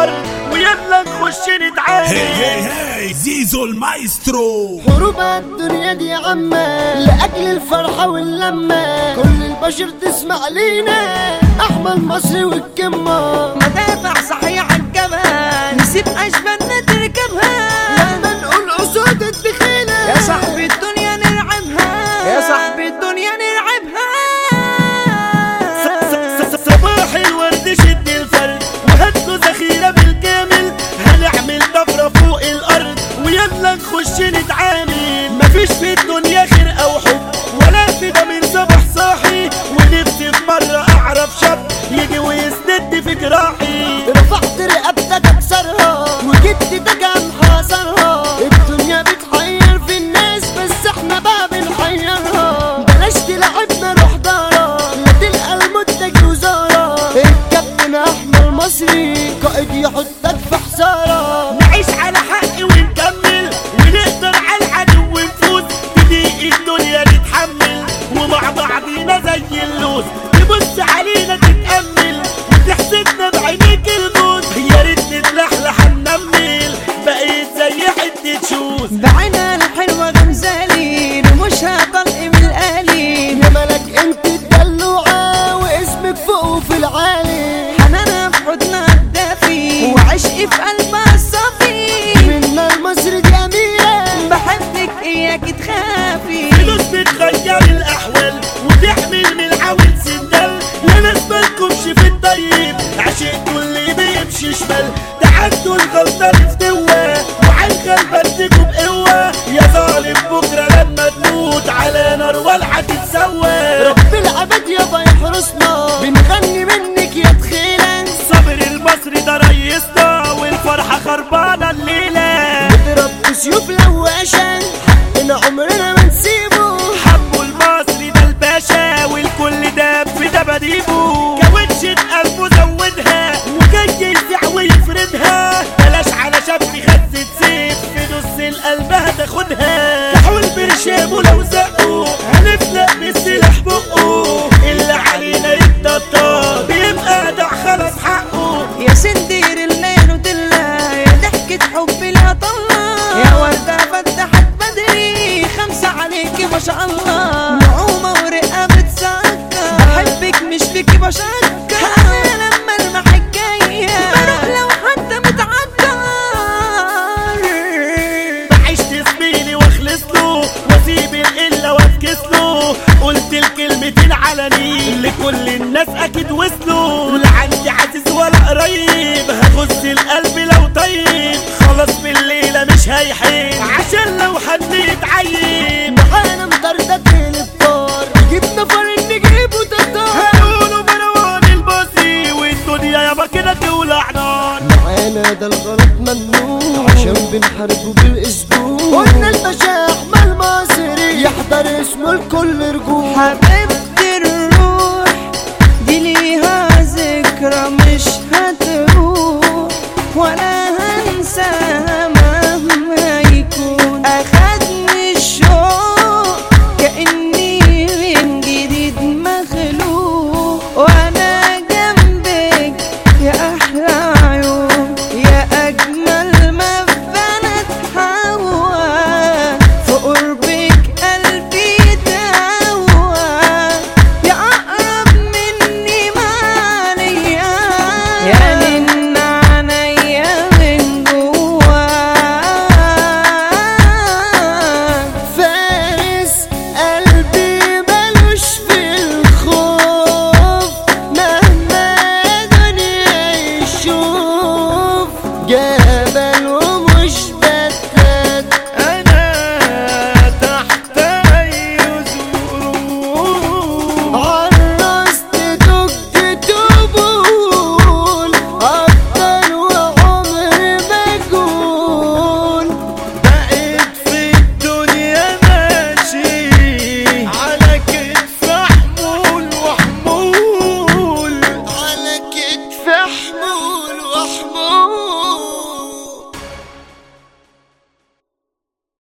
الارض ويلا نخش نتعامل هي هي هي زيزو المايسترو حروب الدنيا دي عمة لأجل الفرحة واللمة كل البشر تسمع لينا أحمد مصري والكمة مدافع صحيح الجبل نسيب أجملنا تركبها لما نقول أسود الدخيلة يا صاحبي الدنيا نلعبها يا صاحبي الدنيا نلعبها صباح الورد شد الفرد وهاتوا ذخيرة بالكامل هنعمل طفرة فوق الأرض ويلا نخش نتعامل مفيش في الدنيا خير أو حب ولا في ضمير صباح صاحي ونفسي في مرة أعرف شاب يجي ويسند في جراحي رفعت رقبتك أكسرها وجدتك محاصرها الدنيا بتحير في الناس بس احنا بقى بنحيرها بلاش تلعبنا روح دارا لا تلقى المنتج وزارة الكابتن أحمد مصري قائد يحطك في حصارة نعيش على حق ونكمل ونقدر على العدو ونفوز تضيق الدنيا نتحمل ومع بعضينا زي اللوز تبص علينا تتأمل وتحسدنا بعينيك الموز يا ريت نتلحلح ننمل بقيت زي حتة شوز بعينها الحلوة غمزالي رموشها طلق من القليل يا ملك انت الدلوعة واسمك فوق في العالي حنانها في حضنها الدافي وعشقي في قلبها الصافي منا المصري دي أميرة بحبك إياك تخافي فلوس بتغير الأحوال وتحمل من العويل سندل لا ناس مالكمش في الطيب عشق كل بيمشي شمال تعدوا الغلطة نفتوى وعلى الغلبة تجوا بقوة يا ظالم بكرة لما تموت على نار والعة تتسوى رب العباد يابا يحرسنا بنغني منك يا تخيلة صبر المصري ده ريسنا والفرحة خربانة الليلة نضرب سيوف لواشة حقنا عمرنا ما نسيبه حبه المصري ده الباشا والكل داب في دباديبه كاوتشة قلبه زودها وجاي يلسع ويفردها بلاش على شاب خزة سيف في نص القلب هتاخدها كحول برشامه لو زقه هنفلق بالسلاح بقه اللي علينا يتطار بيبقى ده خلاص حقه يا سندير الليل ودلة يا ضحكة حب لا طلة يا وردة فتحت بدري خمسة عليكي ما شاء الله نعومة ورقة بتسكر بحبك مش فيكي بشكر أنا لما المحك جاية بروح لو حتى متعدر عشت زميلي واخلص له واسيب القله وافكس له قلت الكلمتين علني لكل الناس اكيد وصلوا لا عندي عزيز ولا قريب هغز القلب لو طيب خلاص بالليله مش هيحين عشان لو حد يتعيب معانا مطردة الابطار جيب نفر نجيبه تطار هيقولوا مروان البصري والدنيا يابا كده تولع نار معانا ده الغلط ممنوع عشان بنحاربه بالاسبوع قلنا الباشا احمد مصري يحضر اسمه الكل رجوع حبيبتي الروح دي ليها ذكرى مش هتروح ولا هنساها مهما يكون أخدني الشوق كأني من جديد مخلوق وأنا جنبك يا أحلى عيون يا أجمل ما في بنات حوا في قربك قلبي دوا يا أقرب مني معايا يا من عينيا من جوا فارس قلبي ملوش في الخوف مهما دنيا يشوف جبل ومش بتات انا تحت اي ظروف عرست دق تبول أكتر وعمر مجهول بقيت في الدنيا ماشي على كتف حمول وحمول على كتف حمول وحمول